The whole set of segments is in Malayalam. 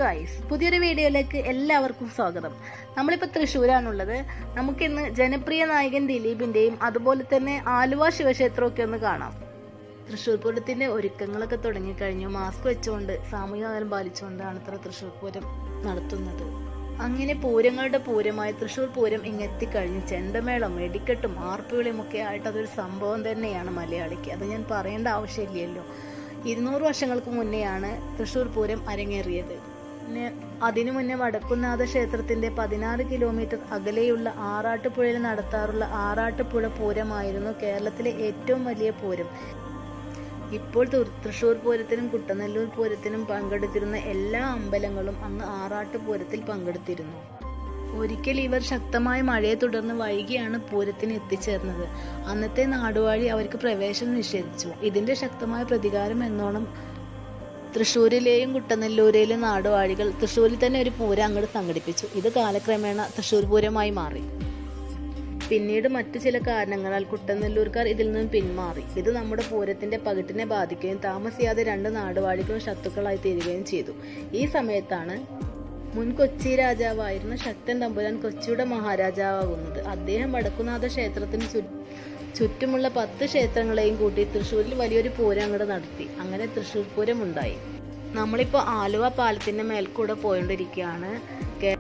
ഗൈസ് പുതിയൊരു വീഡിയോയിലേക്ക് എല്ലാവർക്കും സ്വാഗതം നമ്മളിപ്പോൾ തൃശ്ശൂരാണുള്ളത് നമുക്കിന്ന് ജനപ്രിയ നായകൻ ദിലീപിന്റെയും അതുപോലെ തന്നെ ആലുവ ശിവക്ഷേത്രമൊക്കെ ഒന്ന് കാണാം തൃശ്ശൂർ പൂരത്തിന്റെ ഒരുക്കങ്ങളൊക്കെ തുടങ്ങിക്കഴിഞ്ഞു മാസ്ക് വെച്ചുകൊണ്ട് സാമൂഹിക അകലം പാലിച്ചുകൊണ്ടാണ് ഇത്ര തൃശ്ശൂർ പൂരം നടത്തുന്നത് അങ്ങനെ പൂരങ്ങളുടെ പൂരമായ തൃശ്ശൂർ പൂരം ഇങ്ങെത്തിക്കഴിഞ്ഞ് ചെണ്ടമേളം വെടിക്കെട്ടും ആർപ്പുവിളിയും ഒക്കെ ആയിട്ട് അതൊരു സംഭവം തന്നെയാണ് മലയാളിക്ക് അത് ഞാൻ പറയേണ്ട ആവശ്യമില്ലല്ലോ ഇരുന്നൂറ് വർഷങ്ങൾക്ക് മുന്നെയാണ് തൃശ്ശൂർ പൂരം അരങ്ങേറിയത് പിന്നെ അതിനു മുന്നേ വടക്കുന്നാഥ ക്ഷേത്രത്തിന്റെ പതിനാറ് കിലോമീറ്റർ അകലെയുള്ള ആറാട്ടുപുഴയിൽ നടത്താറുള്ള ആറാട്ടുപുഴ പൂരമായിരുന്നു കേരളത്തിലെ ഏറ്റവും വലിയ പൂരം ഇപ്പോൾ തൃ- തൃശ്ശൂർ പൂരത്തിനും കുട്ടനെല്ലൂർ പൂരത്തിനും പങ്കെടുത്തിരുന്ന എല്ലാ അമ്പലങ്ങളും അന്ന് ആറാട്ട് പൂരത്തിൽ പങ്കെടുത്തിരുന്നു ഒരിക്കൽ ഇവർ ശക്തമായ മഴയെ തുടർന്ന് വൈകിയാണ് പൂരത്തിന് എത്തിച്ചേർന്നത് അന്നത്തെ നാടുവാഴി അവർക്ക് പ്രവേശനം നിഷേധിച്ചു ഇതിന്റെ ശക്തമായ പ്രതികാരം എന്നോണം തൃശ്ശൂരിലെയും കുട്ടനെല്ലൂരിലെയും നാടുവാഴികൾ തൃശ്ശൂരിൽ തന്നെ ഒരു പൂരം അങ്ങോട്ട് സംഘടിപ്പിച്ചു ഇത് കാലക്രമേണ തൃശ്ശൂർ പൂരമായി മാറി പിന്നീട് മറ്റു ചില കാരണങ്ങളാൽ കുട്ടനെല്ലൂർക്കാർ ഇതിൽ നിന്നും പിന്മാറി ഇത് നമ്മുടെ പൂരത്തിന്റെ പകിട്ടിനെ ബാധിക്കുകയും താമസിയാതെ രണ്ട് നാടുവാഴികളും ശത്രുക്കളായി തീരുകയും ചെയ്തു ഈ സമയത്താണ് മുൻ കൊച്ചി രാജാവായിരുന്ന ശക്തൻ തമ്പുരാൻ കൊച്ചിയുടെ മഹാരാജാവാകുന്നത് അദ്ദേഹം വടക്കുനാഥ ക്ഷേത്രത്തിന് ചു ചുറ്റുമുള്ള പത്ത് ക്ഷേത്രങ്ങളെയും കൂട്ടി തൃശ്ശൂരിൽ വലിയൊരു പൂരം അങ്ങോട്ട് നടത്തി അങ്ങനെ തൃശ്ശൂർ പൂരം ഉണ്ടായി നമ്മളിപ്പോൾ ആലുവ പാലത്തിന്റെ മേൽക്കൂടെ പോയോണ്ടിരിക്കുകയാണ് കേ-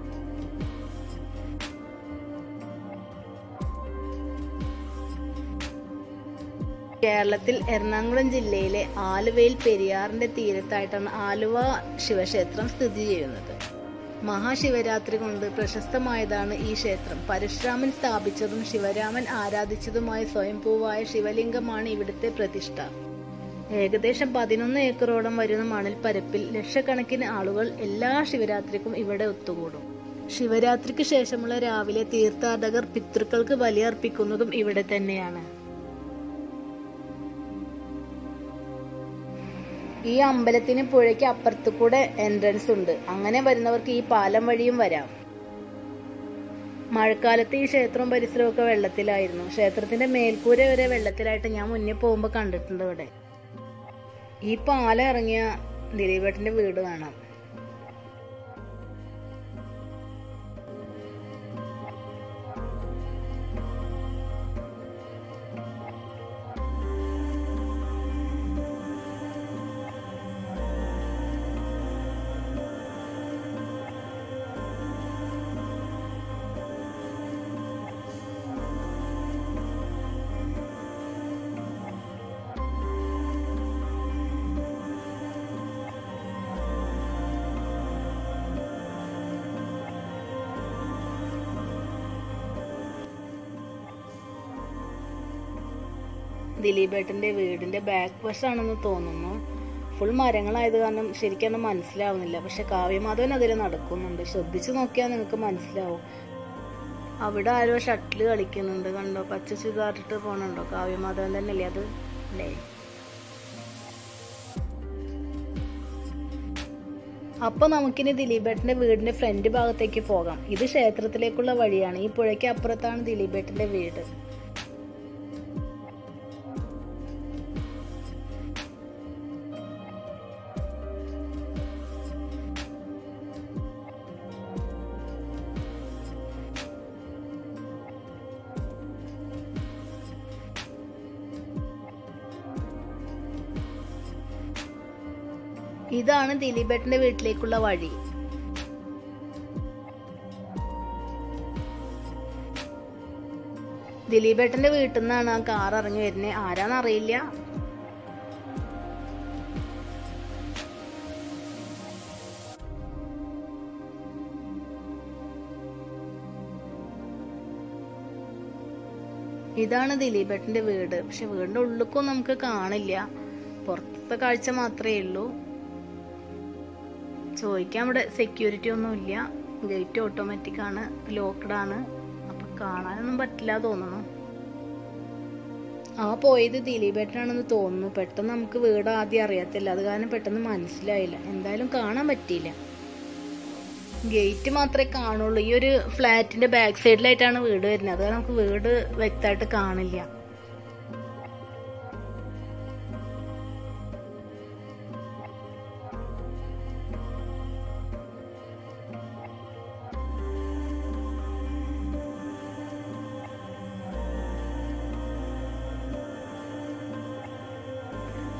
കേരളത്തിൽ എറണാകുളം ജില്ലയിലെ ആലുവയിൽ പെരിയാറിന്റെ തീരത്തായിട്ടാണ് ആലുവ ശിവക്ഷേത്രം സ്ഥിതി ചെയ്യുന്നത് മഹാശിവരാത്രി കൊണ്ട് പ്രശസ്തമായതാണ് ഈ ക്ഷേത്രം പരശുരാമൻ സ്ഥാപിച്ചതും ശിവരാമൻ ആരാധിച്ചതുമായ സ്വയംഭൂവായ ശിവലിംഗമാണ് ഇവിടുത്തെ പ്രതിഷ്ഠ ഏകദേശം പതിനൊന്ന് ഏക്കറോളം വരുന്ന മണൽപ്പരപ്പിൽ ലക്ഷക്കണക്കിന് ആളുകൾ എല്ലാ ശിവരാത്രിക്കും ഇവിടെ ഒത്തുകൂടും ശിവരാത്രിക്ക് ശേഷമുള്ള രാവിലെ തീർത്ഥാടകർ പിതൃക്കൾക്ക് ബലിയർപ്പിക്കുന്നതും ഇവിടെ തന്നെയാണ് ഈ അമ്പലത്തിന് പുഴയ്ക്ക് അപ്പുറത്തു കൂടെ എൻട്രൻസ് ഉണ്ട് അങ്ങനെ വരുന്നവർക്ക് ഈ പാലം വഴിയും വരാം മഴക്കാലത്ത് ഈ ക്ഷേത്രവും പരിസരവും ഒക്കെ വെള്ളത്തിലായിരുന്നു ക്ഷേത്രത്തിന്റെ മേൽക്കൂര വരെ വെള്ളത്തിലായിട്ട് ഞാൻ മുന്നേ പോകുമ്പോൾ കണ്ടിട്ടുണ്ട് ഇവിടെ ഈ പാലം ഇറങ്ങിയ ദിലീപേട്ടന്റെ വീട് കാണാം ദിലീപേട്ടന്റെ വീടിന്റെ ബാക്ക് വശാണെന്ന് തോന്നുന്നു ഫുൾ മരങ്ങളായത് കാരണം ശരിക്കൊന്നും മനസ്സിലാവുന്നില്ല പക്ഷെ കാവ്യമാധവൻ അതിൽ നടക്കുന്നുണ്ട് ശ്രദ്ധിച്ചു നോക്കിയാൽ നിങ്ങൾക്ക് മനസ്സിലാവും അവിടെ ആരോ ഷട്ടിൽ കളിക്കുന്നുണ്ട് കണ്ടോ പച്ച ചുരിദാറിട്ട് പോണുണ്ടോ കാവ്യമാധവൻ തന്നെയല്ലേ അത് അല്ലേ അപ്പൊ നമുക്കിനി ദിലീപേട്ടന്റെ വീടിന്റെ ഫ്രണ്ട് ഭാഗത്തേക്ക് പോകാം ഇത് ക്ഷേത്രത്തിലേക്കുള്ള വഴിയാണ് ഈ പുഴയ്ക്ക് അപ്പുറത്താണ് ദിലീപേട്ടന്റെ വീട് ഇതാണ് ദിലീപേട്ടന്റെ വീട്ടിലേക്കുള്ള വഴി ദിലീപേട്ടന്റെ വീട്ടിൽ നിന്നാണ് ആ കാർ ഇറങ്ങി വരുന്നത് ആരാന്നറിയില്ല ഇതാണ് ദിലീപേട്ടന്റെ വീട് പക്ഷെ വീടിന്റെ ഉള്ളിലേക്കും നമുക്ക് കാണില്ല പുറത്തെ കാഴ്ച മാത്രമേ ഉള്ളൂ ചോദിക്കാൻ ഇവിടെ സെക്യൂരിറ്റി ഒന്നും ഇല്ല ഗേറ്റ് ഓട്ടോമാറ്റിക് ആണ് ലോക്ക്ഡ് ആണ് അപ്പൊ കാണാനൊന്നും പറ്റില്ല തോന്നുന്നു ആ പോയത് ദിലീപേട്ടനാണെന്ന് തോന്നുന്നു പെട്ടെന്ന് നമുക്ക് വീട് ആദ്യം അറിയത്തില്ല അത് കാരണം പെട്ടെന്ന് മനസ്സിലായില്ല എന്തായാലും കാണാൻ പറ്റിയില്ല ഗേറ്റ് മാത്രമേ കാണുള്ളൂ ഈ ഒരു ഫ്ലാറ്റിന്റെ ബാക്ക് സൈഡിലായിട്ടാണ് വീട് വരുന്നത് അത് കാരണം നമുക്ക് വീട് വ്യക്തമായിട്ട് കാണില്ല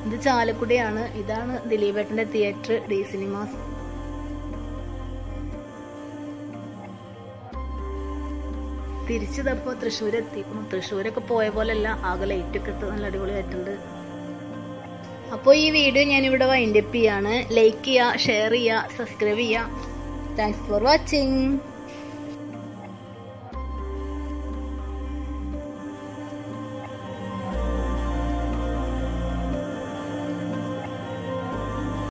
ഇത് ചാലക്കുടിയാണ് ഇതാണ് ദിലീപേട്ടന്റെ തിയേറ്റർ ഡി സിനിമാസ് തിരിച്ചതപ്പോ തൃശ്ശൂർ എത്തിക്കണം തൃശ്ശൂരൊക്കെ പോയ പോലെയല്ല ആകെ ലൈറ്റ് ഒക്കെ ഇട്ട് നല്ല അടിപൊളിയായിട്ടുണ്ട് അപ്പോൾ ഈ വീഡിയോ ഞാനിവിടെ വൈൻഡപ്പ് ചെയ്യാണ് ലൈക്ക് ചെയ്യുക ഷെയർ ചെയ്യുക സബ്സ്ക്രൈബ് ചെയ്യുക താങ്ക്സ് ഫോർ വാച്ചിങ്